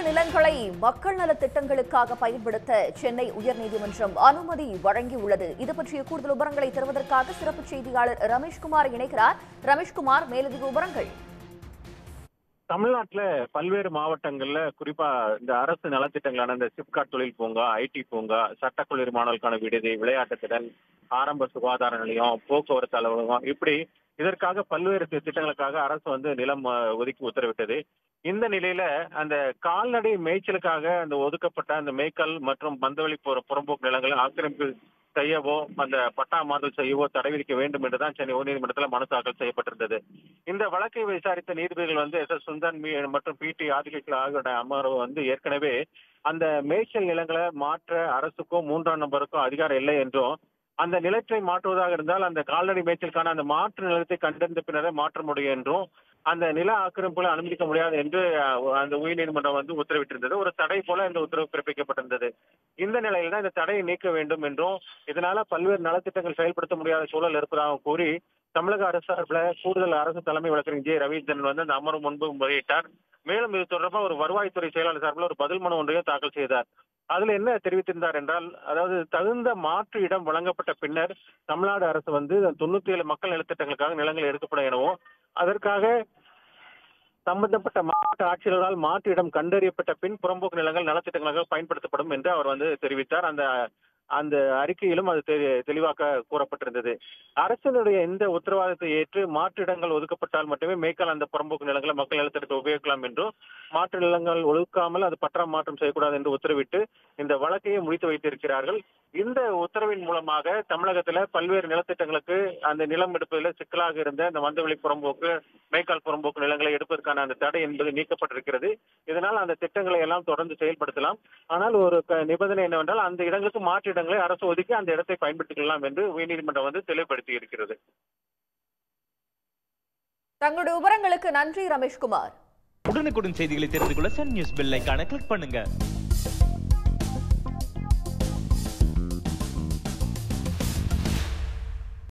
நிலங்களை மக்கள் நல திட்டங்களுக்காக பயன்படுத்த சென்னை உயர்நீதிமன்றம் அனுமதி வழங்கியுள்ளது இது பற்றிய கூடுதல் விவரங்களை தருவதற்காக சிறப்பு செய்தியாளர் ரமேஷ்குமார் இணைகிறார் ரமேஷ்குமார் மேலதிக விவரங்கள் தமிழ்நாட்டுல பல்வேறு மாவட்டங்கள்ல குறிப்பா இந்த அரசு நலத்திட்டங்களான இந்த சிப்காட் தொழில் பூங்கா ஐடி பூங்கா சட்டக்கல்லூரி மாணவர்களுக்கான விடுதி விளையாட்டு திறன் ஆரம்ப சுகாதார நிலையம் போக்குவரத்து அலுவலகம் இப்படி இதற்காக பல்வேறு தி- திட்டங்களுக்காக அரசு வந்து நிலம் அஹ், ஒதுக்கி உத்தரவிட்டது இந்த நிலையில அந்த கால்நடை மேய்ச்சலுக்காக அந்த ஒதுக்கப்பட்ட அந்த மேய்க்கல் மற்றும் பந்தவெளி புற- புறம்போக்கு நிலங்களை ஆக்கிரமிப்பு செய்யவோ அந்த பட்டா மாறுதல் செய்யவோ தடை விதிக்க வேண்டும் என்றுதான் சென்னை உயர்நீதிமன்றத்தில் மனு தாக்கல் செய்யப்பட்டிருந்தது இந்த வழக்கை விசாரித்த நீதிபதிகள் வந்து எஸ் எஸ் சுந்தன் மீ- மற்றும் பி டி ஆதிகேஷன் ஆகியோருடைய அமர்வு வந்து ஏற்கனவே அந்த மேய்ச்சல் நிலங்களை மாற்ற அரசுக்கும் மூன்றாம் நபருக்கும் அதிகாரம் இல்லை என்றும் அந்த நிலத்தை மாற்றுவதாக இருந்தால் அந்த கால்நடை மேய்ச்சலுக்கான அந்த மாற்று நிலத்தை கண்டறிந்த பின்னரே மாற்ற முடியும் என்றும் அந்த நில ஆக்கிரமிப்புகளை அனுமதிக்க முடியாது என்று அஹ், அந்த உயர்நீதிமன்றம் வந்து உத்தரவிட்டிருந்தது ஒரு தடை போல இந்த உத்தரவு பிறப்பிக்கப்பட்டிருந்தது இந்த நிலையில் தான் இந்த தடையை நீக்க வேண்டும் என்றும் இதனால பல்வேறு நலத்திட்டங்கள் செயல்படுத்த முடியாத சூழல் இருப்பதாக கூறி தமிழக அரசு சார்பில் கூடுதல் அரசு தலைமை வழக்கறிஞர் ஜே ரவீந்திரன் வந்து அந்த அமர்வு முன்பு முறையிட்டார் மேலும் இது தொடர்பாக ஒரு வருவாய்த்துறை செயலாளர் சார்பில் ஒரு பதில் மனு ஒன்றையும் தாக்கல் செய்தார் அதுல என்ன தெரிவித்திருந்தார் என்றால் அதாவது தகுந்த மாற்று இடம் வழங்கப்பட்ட பின்னர் தமிழ்நாடு அரசு வந்து தொண்ணூத்தி ஏழு மக்கள் நலத்திட்டங்களுக்காக நிலங்கள் எடுக்கப்படும் எனவும் அதற்காக சம்பந்தப்பட்ட மாவட்ட ஆட்சியர்களால் மாற்று இடம் கண்டறியப்பட்ட பின் புறம்போக்கு நிலங்கள் நலத்திட்டங்களாக பயன்படுத்தப்படும் என்று அவர் வந்து தெரிவித்தார் அந்த அந்த அறிக்கையிலும் அது தெ- தெளிவாக கூறப்பட்டிருந்தது அரசினுடைய இந்த உத்தரவாதத்தை ஏற்று மாற்று இடங்கள் ஒதுக்கப்பட்டால் மட்டுமே மேய்க்கால் அந்த புறம்போக்கு நிலங்களை மக்கள் நிலத்திற்கு உபயோகிக்கலாம் என்றும் மாற்று நிலங்கள் ஒதுக்காமல் அது பற்ற மாற்றம் செய்யக்கூடாது என்று உத்தரவிட்டு இந்த வழக்கையை முடித்து வைத்திருக்கிறார்கள் இந்த உத்தரவின் மூலமாக தமிழகத்துல பல்வேறு நிலத்திட்டங்களுக்கு அந்த நிலம் எடுப்பதில் சிக்கலாக இருந்த அந்த மந்தவெளி புறம்போக்கு மேய்க்கால் புறம்போக்கு நிலங்களை எடுப்பதற்கான அந்த தடை என்பது நீக்கப்பட்டிருக்கிறது இதனால் அந்த திட்டங்களை எல்லாம் தொடர்ந்து செயல்படுத்தலாம் ஆனால் ஒரு க- நிபந்தனை என்னவென்றால் அந்த இடங்களுக்கு மாற்று இடங்களை அரசு ஒதுக்கி அந்த இடத்தை பயன்படுத்திக் கொள்ளலாம் என்று உயர்நீதிமன்றம் வந்து தெளிவுபடுத்தி இருக்கிறது தங்களுடைய விவரங்களுக்கு நன்றி ரமேஷ்குமார் உடனுக்குடன் செய்திகளை தெரிந்து கொள்ள சன் நியூஸ் பெல் ஐகானை கிளிக் பண்ணுங்க